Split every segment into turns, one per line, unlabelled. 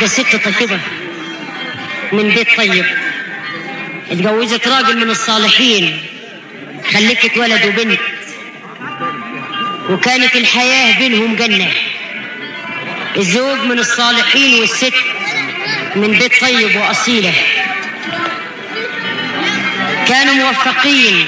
واحدة ست طيبة من بيت طيب اتجوزت راجل من الصالحين خلفت ولد وبنت وكانت الحياة بينهم جنة الزوج من الصالحين والست من بيت طيب وأصيلة كانوا موفقين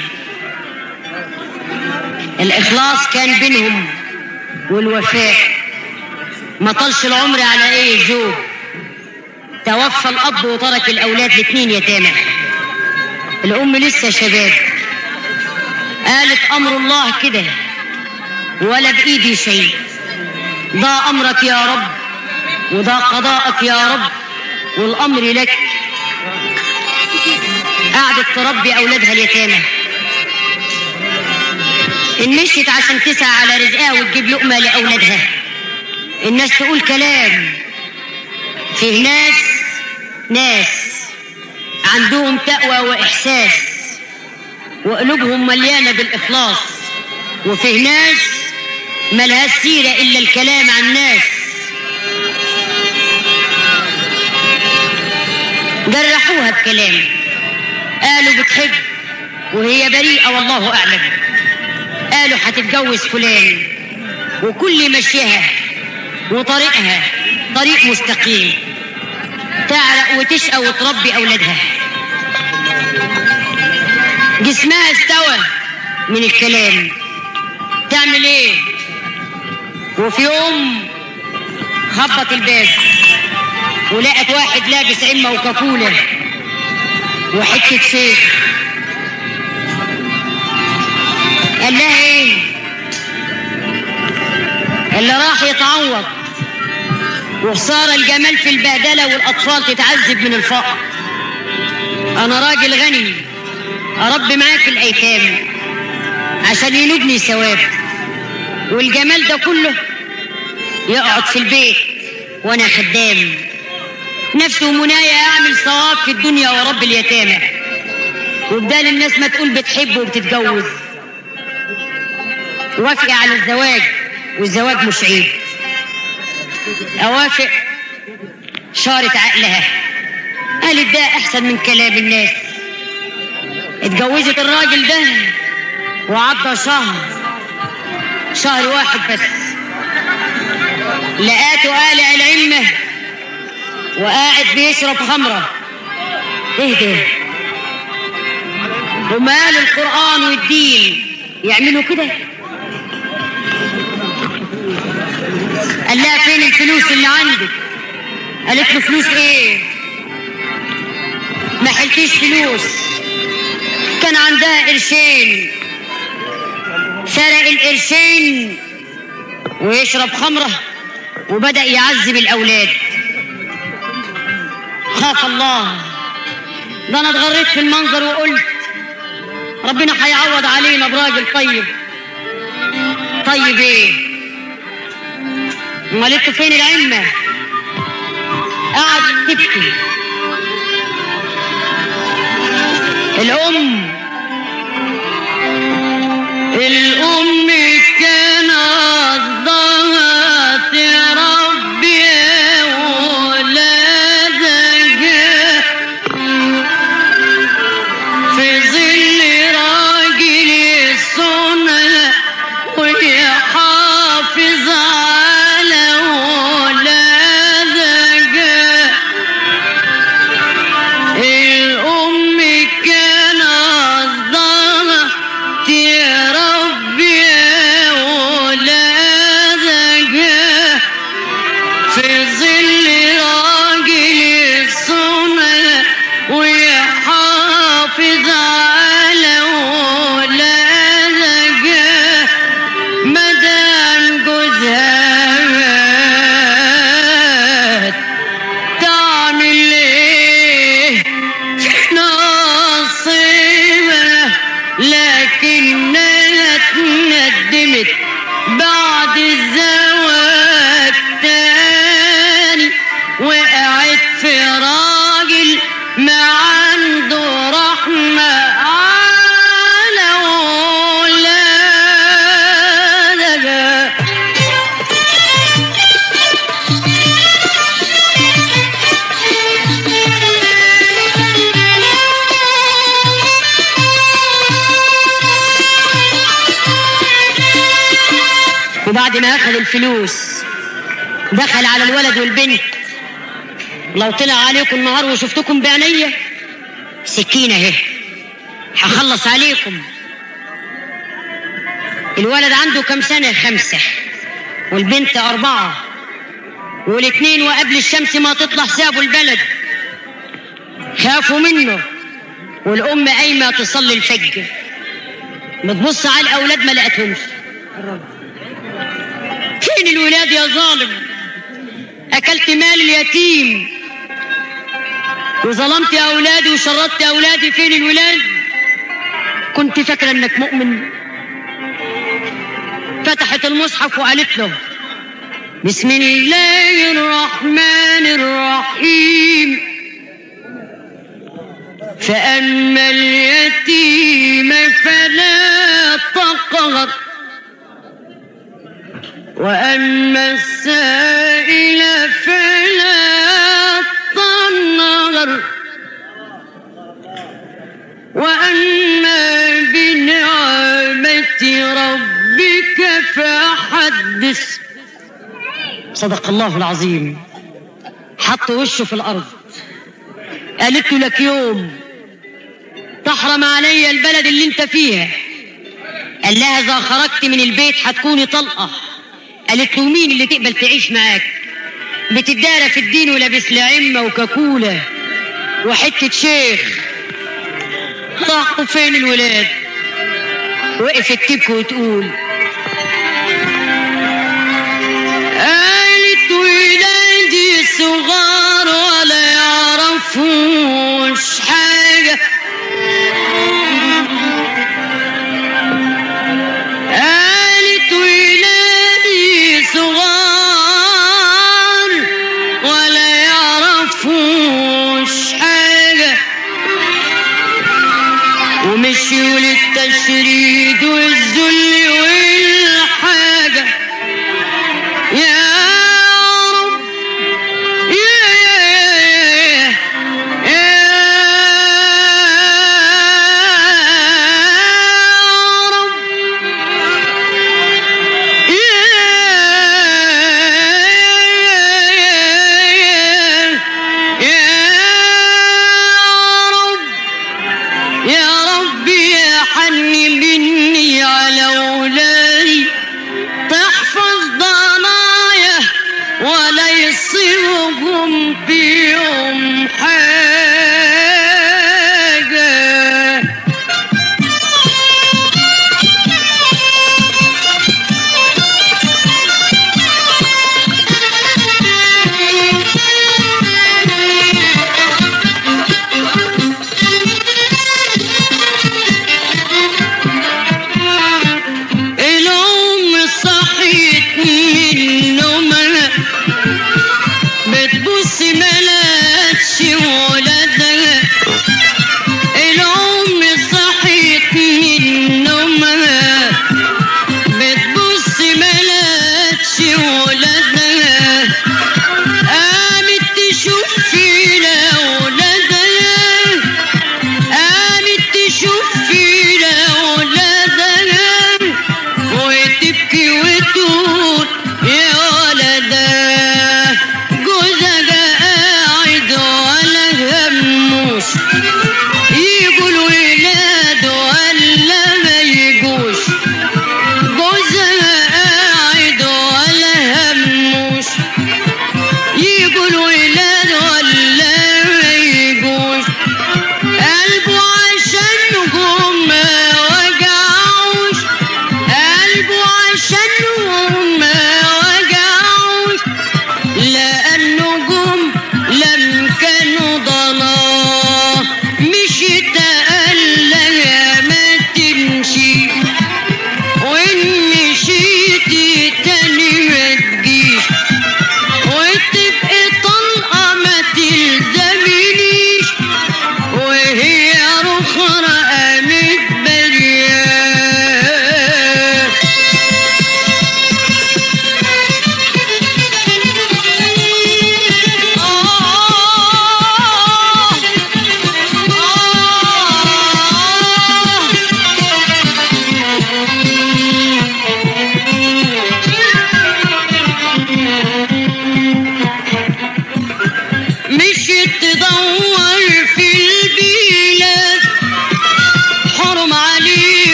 الإخلاص كان بينهم والوفاء ما طلش العمر على ايه الزوج توفى الأب وترك الأولاد الاثنين يتامى الأم لسه شباب قالت أمر الله كده ولا بإيدي شيء ده أمرك يا رب وده قضاءك يا رب والأمر لك قعدت تربي أولادها اليتامى إن مشيت عشان تسعى على رزقها وتجيب لقمة لأولادها الناس تقول كلام فيه ناس ناس عندهم تقوى وإحساس وقلوبهم مليانة بالإخلاص وفيه ناس ملهاش سيرة إلا الكلام عن الناس جرحوها بكلام قالوا بتحب وهي بريئة والله أعلم قالوا هتتجوز فلان وكل مشيها وطريقها طريق مستقيم تعرق وتشقى وتربي أولادها جسمها استوى من الكلام تعمل ايه وفي يوم خبط الباب ولقت واحد لابس عمة وكفولة وحتة شيخ قال لها ايه اللي راح يتعوض وخسارة الجمال في البهدلة والأطفال تتعذب من الفقر أنا راجل غني أربي معاك الأيتام عشان ينوبني ثواب والجمال ده كله يقعد في البيت وأنا خدام نفسي ومنايا أعمل صواب في الدنيا ورب اليتامى وبدال الناس ما تقول بتحب وبتتجوز وافق على الزواج والزواج مش عيب أوافق شارت عقلها قالت ده أحسن من كلام الناس اتجوزت الراجل ده وعدى شهر شهر واحد بس لقاته قالع العمة وقاعد بيشرب خمرة ايه ده ومال القرآن والدين يعملوا كده قال لها فين الفلوس اللي عندك قالت له فلوس ايه ما حلتيش فلوس كان عندها قرشين سرق القرشين ويشرب خمرة وبدأ يعذب الأولاد خاف الله ده أنا اتغريت في المنظر وقلت ربنا هيعوض علينا براجل طيب طيب ايه امال انتوا فين العمة قعدت تبكي الأم الأم كان قصدها تربي ولادها في ظل راجل السنة ويحافظ على ولادها الأم كان قصدها تربي ولادها في ظل راجل السنة ويحافظ على ولادها مدام جوزها مات تعمل ايه نصيبها لكنها اتندمت بعد الزواج تاني وقعت في راجل ما عنده رحمة على ولادها وبعد ما اخذ الفلوس دخل على الولد والبنت لو طلع عليكم النهار وشفتكم بعينيا سكينة اهي هخلص عليكم الولد عنده كم سنة خمسة والبنت أربعة والاتنين وقبل الشمس ما تطلع سابوا البلد خافوا منه والأم قايمة تصلي الفجر بتبص على الأولاد ما لقتهمش فين الولاد يا ظالم أكلت مال اليتيم وظلمت أولادي وشردت أولادي فين الولاد كنت فاكرة إنك مؤمن فتحت المصحف وقالت له بسم الله الرحمن الرحيم فأما اليتيم فلا تقهر وأما السائل فلا تنهر وأما بنعمة ربك فحدث صدق الله العظيم حط وشه في الأرض قالت له لك يوم تحرم علي البلد اللي انت فيها قال لها اذا خرجت من البيت هتكوني طلقه قالت له مين اللي تقبل تعيش معاك بتدارى في الدين ولابس لها عمه وكاكوله وحته شيخ راحوا فين الولاد وقفت تبكي وتقول قالت ولادي صغار ولا يعرفوش حاجه قالت ولادي صغار ولا يعرفوش حاجة ومشيوا للتشريد والذل والحاجة يا رب يا يا يا يا رب يا رب يا حني مني على أولادي تحفظ ضنايا ولا يصيبهم فيهم حاجة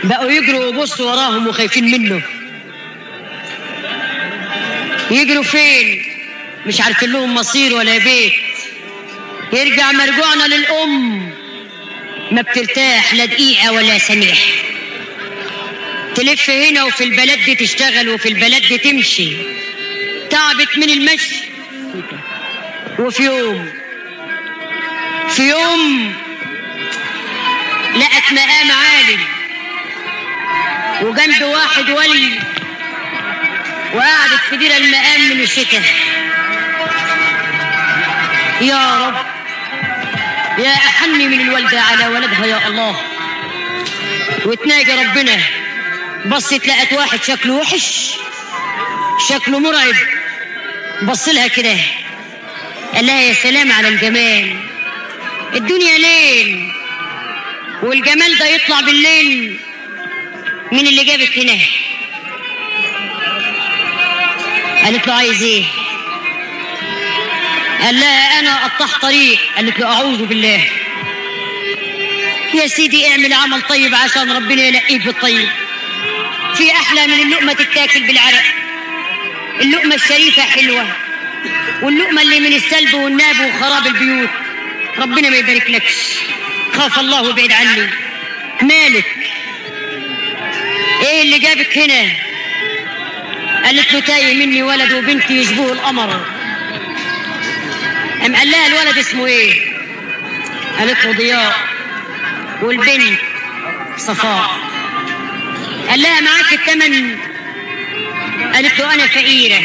بقوا يجروا ويبصوا وراهم وخايفين منه يجروا فين مش عارفين لهم مصير ولا بيت يرجع مرجوعنا للأم ما بترتاح لا دقيقة ولا سميح تلف هنا وفي البلد دي تشتغل وفي البلد دي تمشي تعبت من المشي وفي يوم في يوم لقت مقام عالي وجنب واحد ولي وقعدت في دير المقام من الشتاء يا رب يا أحن من الوالدة على ولدها يا الله وتناجي ربنا بصت لقت واحد شكله وحش شكله مرعب بص لها كده قال لها يا سلام على الجمال الدنيا ليل والجمال ده يطلع بالليل مين اللي جابك هنا قالت له عايز ايه قال لها انا قطاع طريق قالت له اعوذ بالله يا سيدي اعمل عمل طيب عشان ربنا ينقيك بالطيب في احلى من اللقمه تتاكل بالعرق اللقمه الشريفه حلوه واللقمه اللي من السلب والناب وخراب البيوت ربنا ما يبارك لكش خاف الله وبعد عني مالك ايه اللي جابك هنا قالت له تايه مني ولد وبنتي يشبهوا القمر قام قال لها الولد اسمه ايه قالت له ضياء والبنت صفاء قال لها معاك الثمن قالت له انا فقيره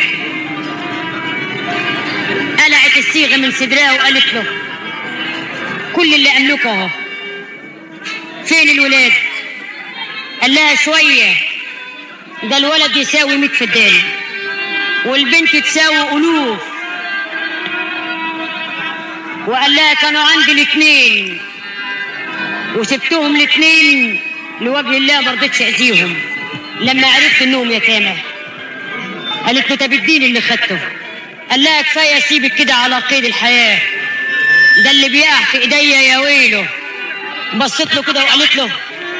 قلعت الصيغه من صدرها وقالت له كل اللي املكه اهو فين الولاد قال لها شويه ده الولد يساوي 100 فدان والبنت تساوي الوف وقال لها كانوا عندي الاثنين وسبتهم الاثنين لوجه الله ما رضيتش اذيهم لما عرفت انهم يتامى قالت له طب اديني اللي خدته قال لها كفايه سيبك كده على قيد الحياه ده اللي بيقع في ايديا يا ويله بصت له كده وقالت له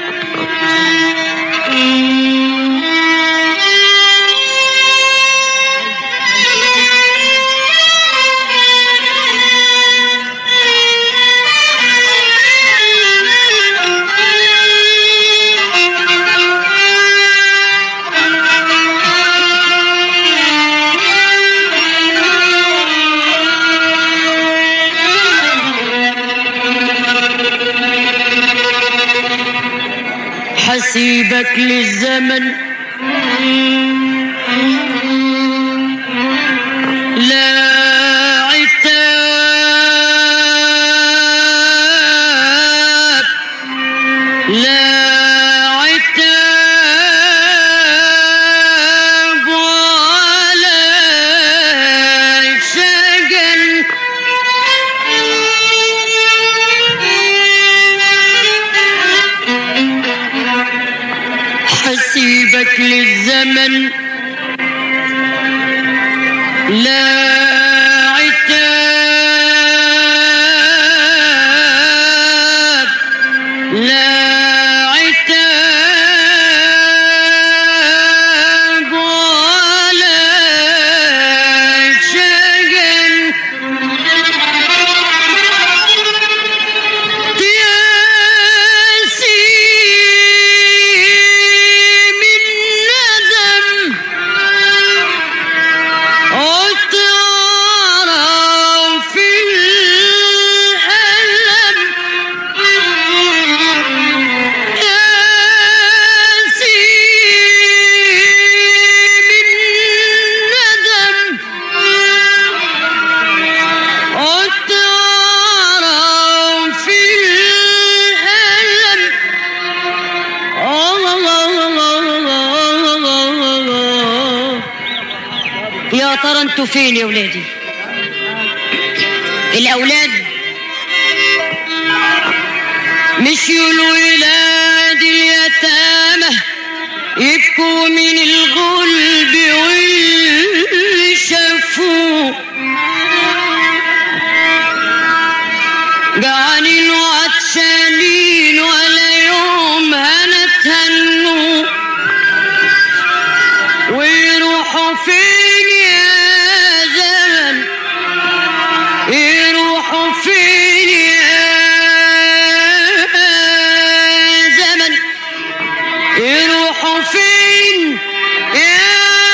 حسيبك للزمن لا عتاب لا عتاب ولا شجن حسيبك للزمن لا عتاب لا عتاب ولا شجن قياسي من ندم عطارا في الألم قياسي من ندم عطارا في الألم يا ترى انتوا فين يا ولادي الاولاد مشيوا الولاد اليتامى يبكوا من الغلب واللي شافوه جعانين وعطشانين ولا يوم هنت يتهنوا ويروحوا فين يا زمن يروحوا فين يا زمن يروحوا فين يا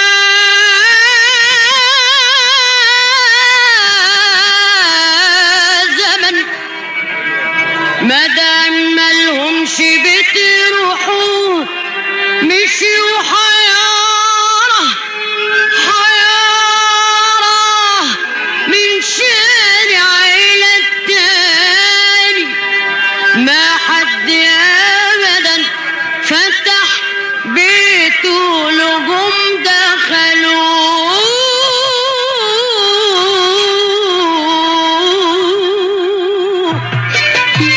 زمن مدام مالهمش بيت يروحوا مشيوا حيارة حيارة من شارع إلى التاني ما حد أبدا فتح بيته لجم دخلوه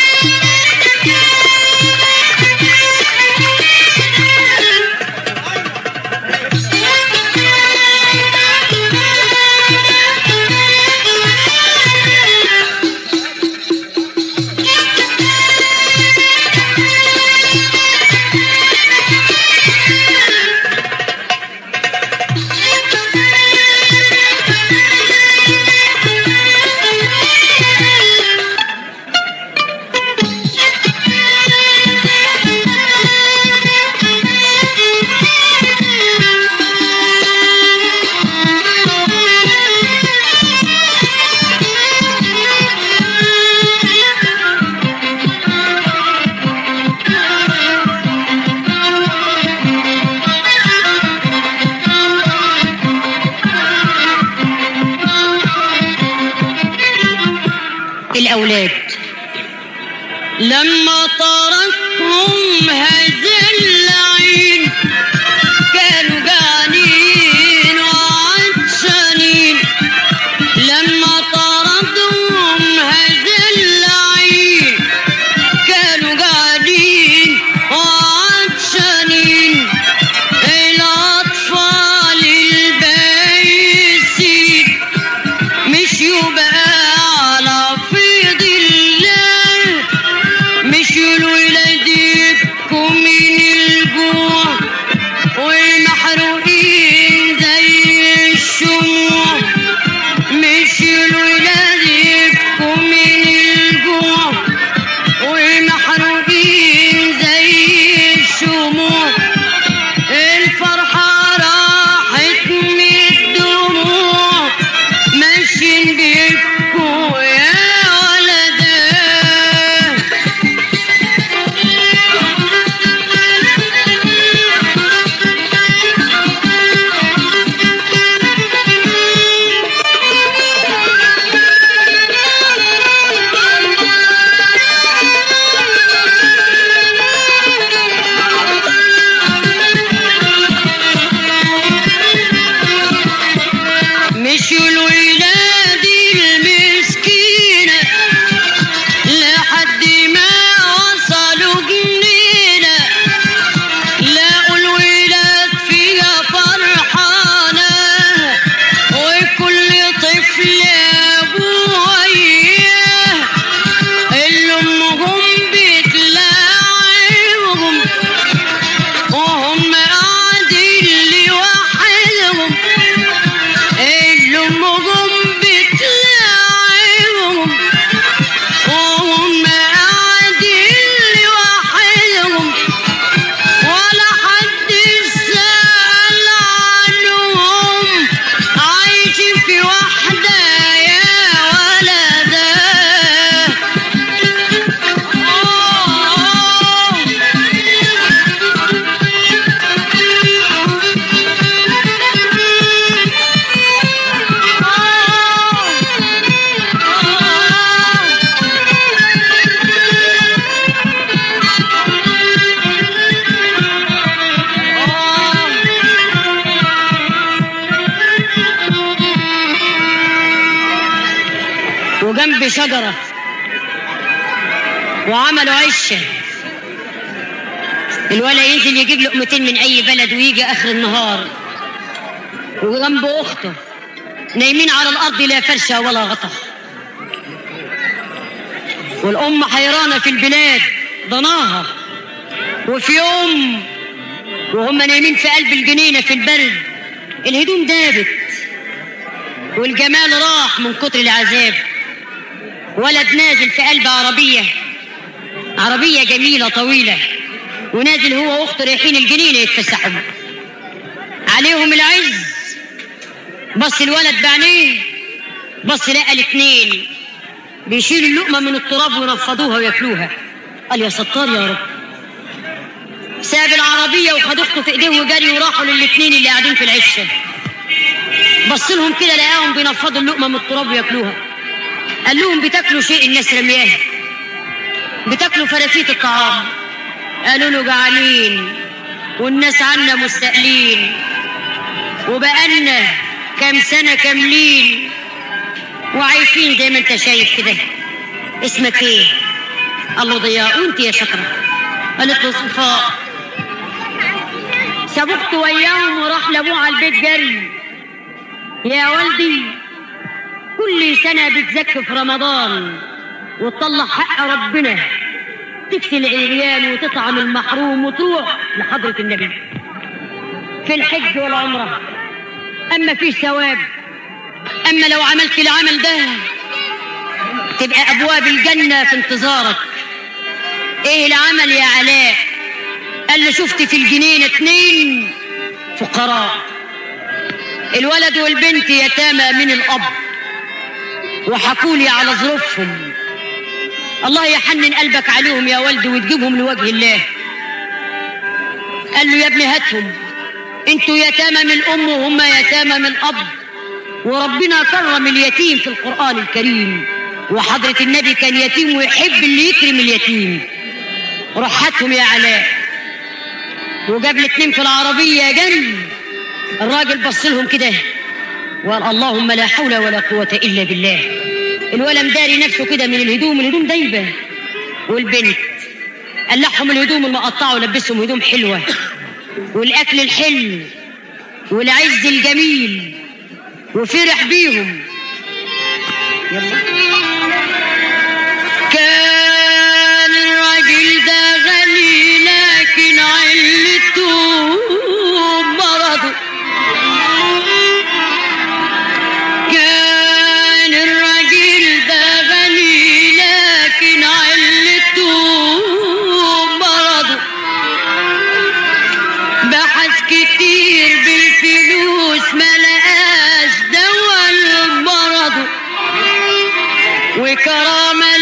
الأولاد لما تركهم هذا اللعين كانوا جعانين وعطشانين لما طردهم هذا اللعين كانوا جعانين وعطشانين الأطفال البايسين مشيوا بقى على فيض الله مشيوا الولاد يبكوا من الجوع ومحروقين زي الشموع مشيوا الولاد يبكوا من الجوع ومحروقين زي الشموع الفرحة راحت من الدموع ماشيين بيبكوا يا ولدا مشوا الولاد المسكينة لحد ما وصلوا جنينة لقوا الولاد فيها فرحانة وكل طفل أبوه إياه اللي أمهم بتلاعبهم وهم قاعدين لوحدهم اللي أمهم بتلاعبهم وهم قاعدين لوحدهم ولا حد سأل عنهم عايشين في وحدة يا ولدا وجنب شجرة وعملوا عشة الولا ينزل يجيب لقمتين من أي بلد ويجي آخر النهار وجنب أخته نايمين على الأرض لا فرشة ولا غطا والأم حيرانة في البلاد ضناها وفي يوم وهم نايمين في قلب الجنينة في البرد الهدوم دابت والجمال راح من كتر العذاب ولد نازل في قلب عربية عربية جميلة طويلة ونازل هو واخته رايحين الجنينة يتفسحوا عليهم العز بص الولد بعينيه بص لقى الاتنين بيشيلوا اللقمة من التراب وينفضوها وياكلوها قال يا ستار يا رب ساب العربية وخد اخته في ايديه وجري وراحوا للاتنين اللي قاعدين في العشة بص لهم كده لقاهم بينفضوا اللقمة من التراب وياكلوها قال لهم بتاكلوا شيء الناس رمياه بتاكلوا فرافيت الطعام قالوا له جعانين والناس عنا مستقلين وبقالنا كام سنة كاملين وعايشين زي ما انت شايف كده اسمك ايه؟ قال له ضياء وانت يا شكرة قالت له صفاء سبقت وياهم وراح لابوه على البيت جري يا والدي كل سنة بتزكي في رمضان وتطلع حق ربنا تكسي العريان وتطعم المحروم وتروح لحضرة النبي في الحج والعمرة أما في ثواب أما لو عملت العمل ده تبقى أبواب الجنة في انتظارك إيه العمل يا علاء قال له شفت في الجنينة اتنين فقراء الولد والبنت يتامى من الأب وحكولي على ظروفهم الله يحنن قلبك عليهم يا ولد وتجيبهم لوجه الله قال له يا ابني هاتهم انتوا يتامى من ام وهم يتامى من اب وربنا كرم اليتيم في القرآن الكريم وحضرة النبي كان يتيم ويحب اللي يكرم اليتيم روح هاتهم يا علاء وجاب الاتنين في العربية جن الراجل بص لهم كده وقال اللهم لا حول ولا قوة إلا بالله الولد مداري نفسه كده من الهدوم الهدوم دايبة والبنت قلعهم الهدوم المقطعة ولبسهم هدوم حلوة والأكل الحلو والعز الجميل وفرح بيهم يلا كان الراجل ده غني لكن علته مرضه كان الراجل ده غني لكن علته مرضه بحث كتير بالفلوس ما لقاش دوا لمرضه وكرامة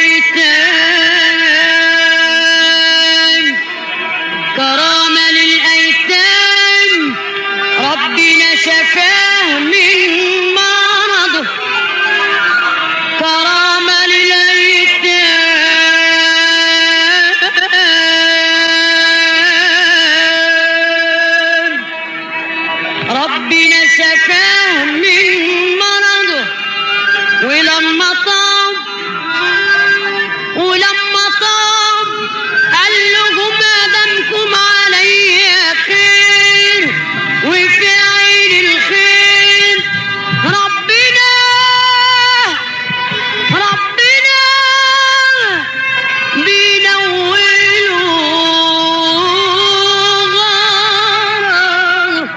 للأيتام كرامة للأيتام ربنا شفاه من مرضه كرامة للأيتام ربنا شفاه من مرضه ولما طاب ولما طاب قال لهم ما دامكم عليا خير وفي عين الخير ربنا ربنا بينوله غرضه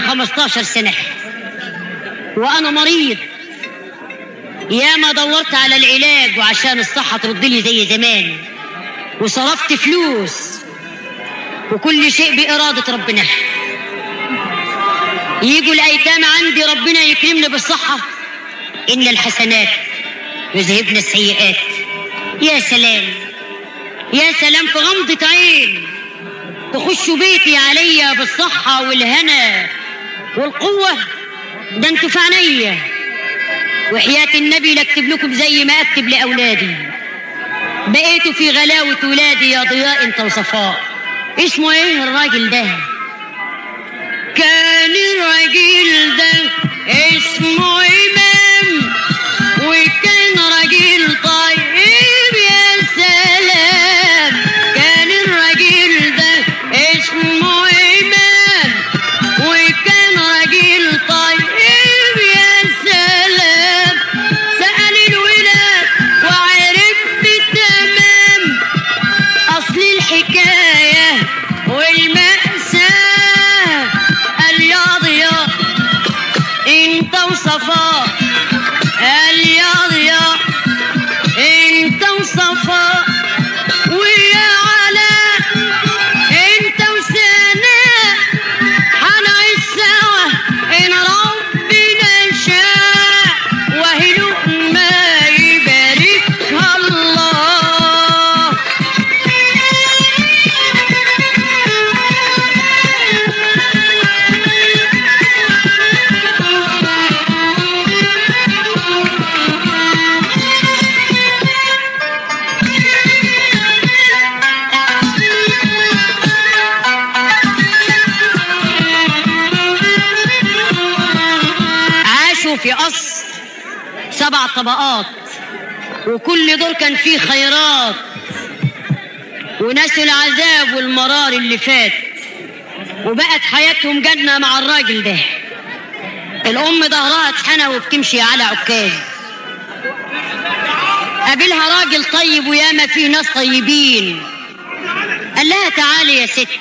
15 سنة وأنا مريض ياما دورت على العلاج وعشان الصحة ترد لي زي زمان وصرفت فلوس وكل شيء بإرادة ربنا يجوا الأيتام عندي ربنا يكرمني بالصحة إن الحسنات يذهبن السيئات يا سلام يا سلام في غمضة عين تخشوا بيتي عليا بالصحة والهنا والقوة ده انتوا في عينيا وحياة النبي لاكتب لكم زي ما اكتب لأولادي بقيتوا في غلاوة ولادي يا ضياء انت وصفاء اسمه ايه الراجل ده كان الراجل ده اسمه إمام وكان راجل طيب يا سلام كان الراجل ده اسمه إمام وكان راجل طيب يا سلام سأل الولاد وعرفت تمام أصل الحكاية والمأساة قال يا ضياء انت وصفاء قال يا ضياء انت وصفاء ويا علاء انت وسناء هنعيش سوا ان ربنا شاء وهي لقمة يباركها الله عاشوا في قصر سبع طبقات وكل دور كان فيه خيرات ونسوا العذاب والمرار اللي فات وبقت حياتهم جنة مع الراجل ده الأم ظهرها اتحنى وبتمشي على عكاز قابلها راجل طيب وياما فيه ناس طيبين قال لها تعالي يا ست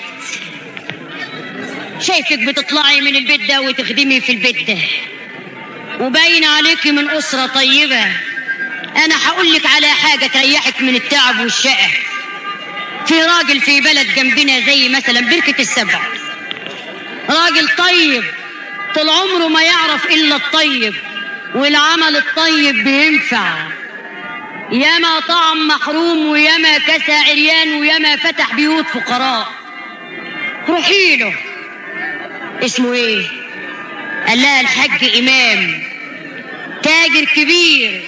شايفك بتطلعي من البيت ده وتخدمي في البيت ده وباين عليكي من أسرة طيبة أنا هقول لك على حاجة تريحك من التعب والشقة في راجل في بلد جنبنا زي مثلا بركة السبع راجل طيب طول عمره ما يعرف إلا الطيب والعمل الطيب بينفع ياما طعم محروم وياما كسى عريان وياما فتح بيوت فقراء روحي له اسمه ايه قال لها الحاج امام تاجر كبير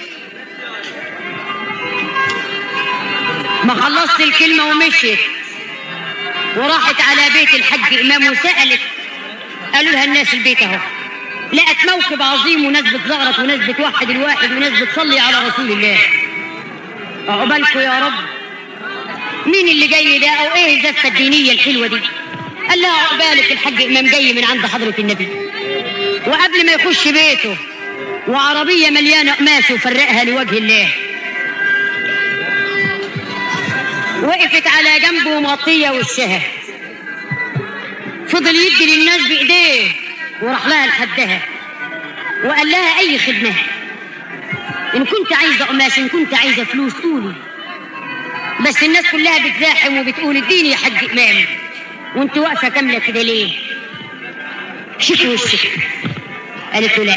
ما خلصت الكلمة ومشيت وراحت على بيت الحاج امام وسألت قالوا لها الناس البيت اهو لقت موكب عظيم وناس بتزغرط وناس بتوحد الواحد وناس بتصلي على رسول الله عقبالكم يا رب مين اللي جاي ده او ايه الزفه الدينيه الحلوه دي قال لها عقبالك الحاج امام جاي من عند حضره النبي وقبل ما يخش بيته وعربيه مليانه قماش وفرقها لوجه الله وقفت على جنبه ومغطيه وشها فضل يدي للناس بايديه وراح لها لحدها وقال لها اي خدمه ان كنت عايزه قماش ان كنت عايزه فلوس قولي بس الناس كلها بتزاحم وبتقول اديني يا حاج امام وانت واقفه كامله كده ليه شوفي وشك قالت له لا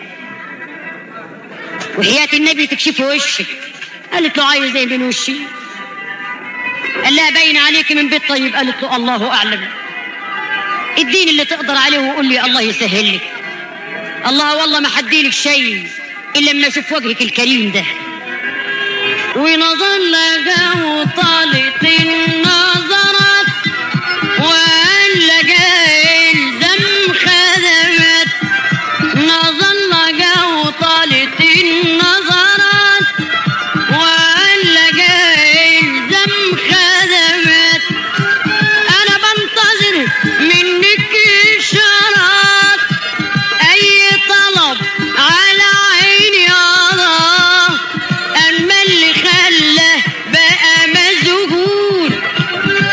وحياة النبي تكشفي وشك قالت له عايز ايه من وشي قال لها باين عليك من بيت طيب قالت له الله اعلم اديني اللي تقدر عليه وقول لي الله يسهل لك الله والله ما حديلك شيء الا لما اشوف وجهك الكريم ده ونظل جو طالت النظرات وقال جاي الزم خدمات نظل جو طالت النظرات وقال جاي الزم خدمات انا بنتظر منك اشارات اي طلب على عيني الله اما اللي خلى بقى مسجون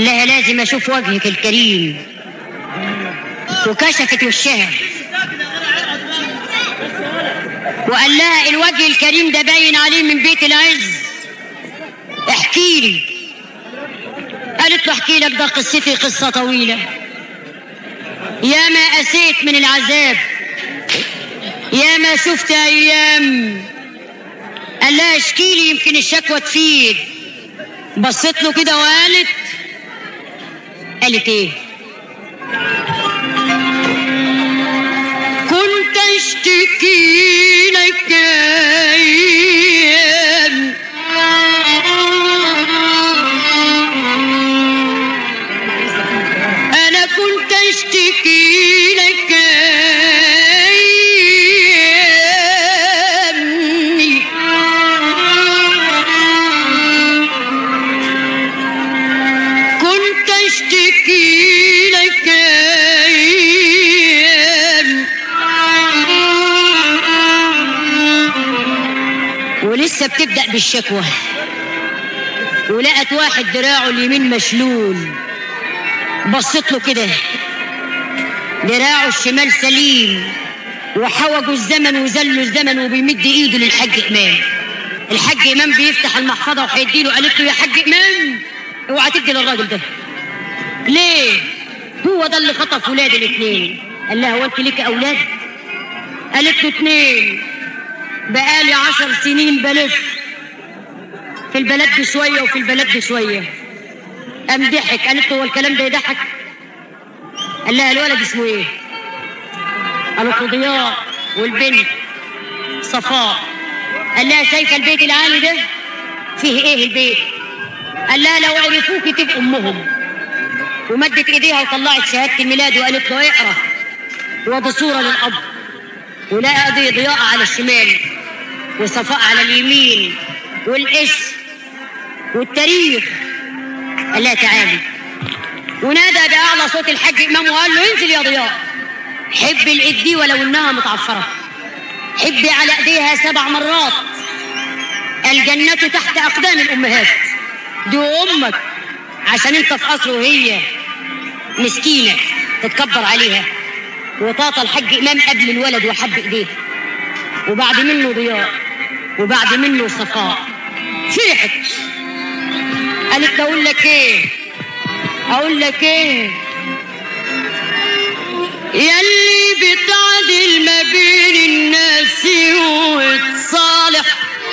قال لها لازم اشوف وجهك الكريم وكشفت وشها وقال لها الوجه الكريم ده باين عليه من بيت العز احكي لي قالت له احكي لك ده قصتي قصة طويلة يا ما أسيت من العذاب يا ما شفت أيام قال لها اشكي لي يمكن الشكوى تفيد بصيت له كده وقالت قالت ايه كنت اشتكي لك ايام انا كنت اشتكي لك ايامي كنت اشتكي لك ايام ولسه بتبدأ بالشكوى ولقت واحد دراعه اليمين مشلول بصت له كده دراعه الشمال سليم وحوجه الزمن وزله الزمن وبيمد ايده للحاج امام الحاج امام بيفتح المحفظه وهيديله قالت له يا حاج امام اوعى تدي للراجل ده ليه هو ده اللي خطف ولاد الاثنين قال لها هو انت ليك اولاد قالت له اثنين بقالي عشر سنين بلف في البلد دي شويه وفي البلد دي شويه قام ضحك قالت له هو الكلام ده يضحك قال لها الولد اسمه ايه قالت له ضياء والبنت صفاء قال لها شايفه البيت العالي ده فيه ايه البيت قال لها لو عرفوك تبقى امهم ومدت ايديها وطلعت شهاده الميلاد وقالت له اقرا وادي صوره للاب ولقى دي ضياء على الشمال وصفاء على اليمين والاسم والتاريخ قال لها تعالي ونادى بأعلى صوت الحاج إمام وقال له انزل يا ضياء حب الإيد دي ولو إنها متعفرة حبي على إيديها سبع مرات الجنة تحت أقدام الأمهات دي أمك عشان أنت في قصر وهي مسكينة تتكبر عليها وطاطا الحاج إمام قبل الولد وحب إيديه وبعد منه ضياء وبعد منه صفاء فرحت قالت له اقول لك ايه اقول لك ايه يلي بتعدل ما بين الناس وتصالح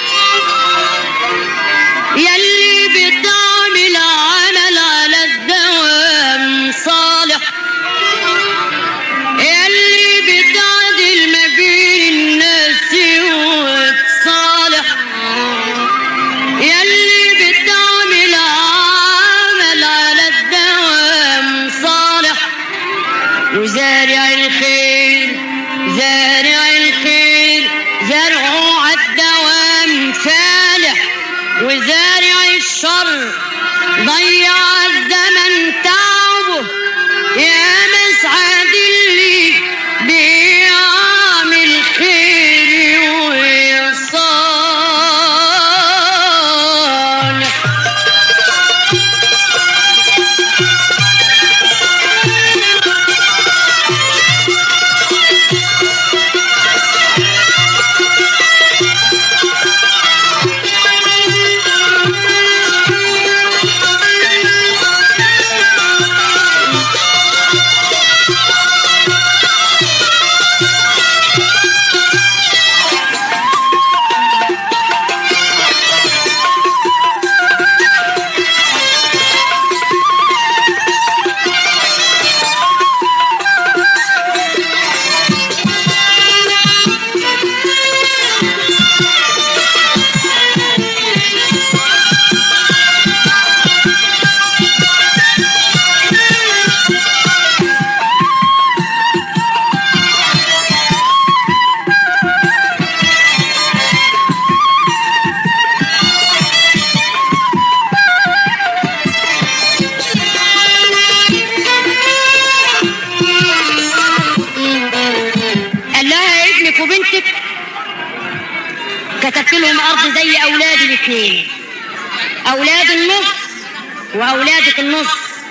يلي بتعمل عمل على الدوام صالح يلي بتعدل ما بين الناس وتصالح يلي بتعمل عمل على الدوام صالح وزارع الخير زارع الخير زرعه على الدوام فالح وزارع الشر ضيع الزمن تعبه يا مسعد اللي بيعمل خير ويصالح قال لها ابنك وبنتك كتبت لهم ارض زي اولادي الاثنين اولاد النص واولادك النص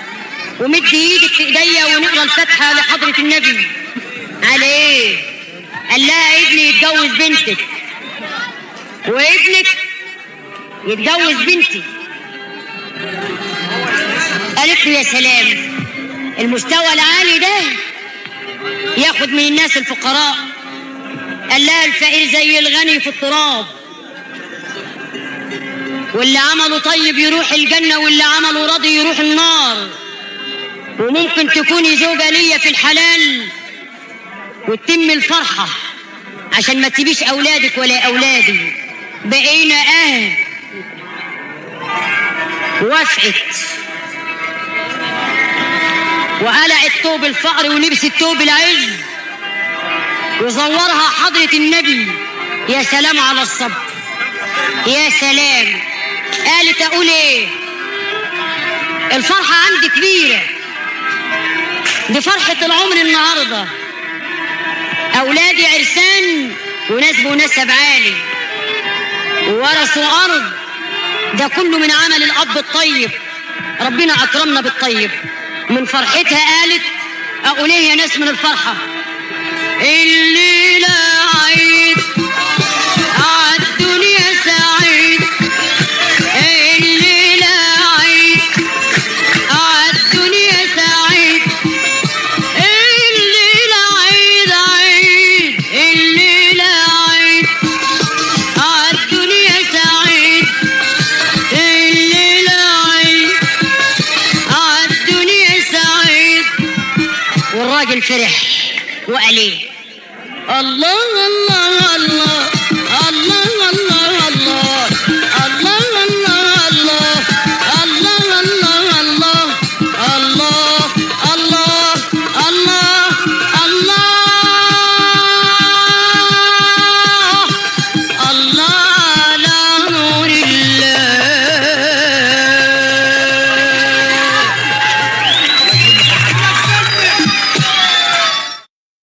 ومد ايدك في ايديا ونقرا الفاتحه لحضره النبي على ايه قال لها ابني يتجوز بنتك وابنك يتجوز بنتي قالت له يا سلام المستوى العالي ده ياخد من الناس الفقراء قال لها الفقير زي الغني في التراب واللي عمله طيب يروح الجنة واللي عمله راضي يروح النار وممكن تكوني زوجة ليا في الحلال وتتم الفرحة عشان ما تسيبيش أولادك ولا أولادي بقينا أهل وافقت وقلعت ثوب الفقر ولبست ثوب العز وزورها حضرة النبي يا سلام على الصبر يا سلام قالت اقول ايه الفرحة عندي كبيرة دي فرحة العمر النهاردة أولادي عرسان وناس بنسب عالي وورثوا أرض ده كله من عمل الأب الطيب ربنا أكرمنا بالطيب من فرحتها قالت أقول إيه يا ناس من الفرحة الليلة عيد عالدنيا سعيد الليلة عيد عالدنيا سعيد الليلة عيد عيد الليلة عيد عالدنيا سعيد الليلة عيد عالدنيا سعيد والراجل فرح وقال ايه الله الله الله الله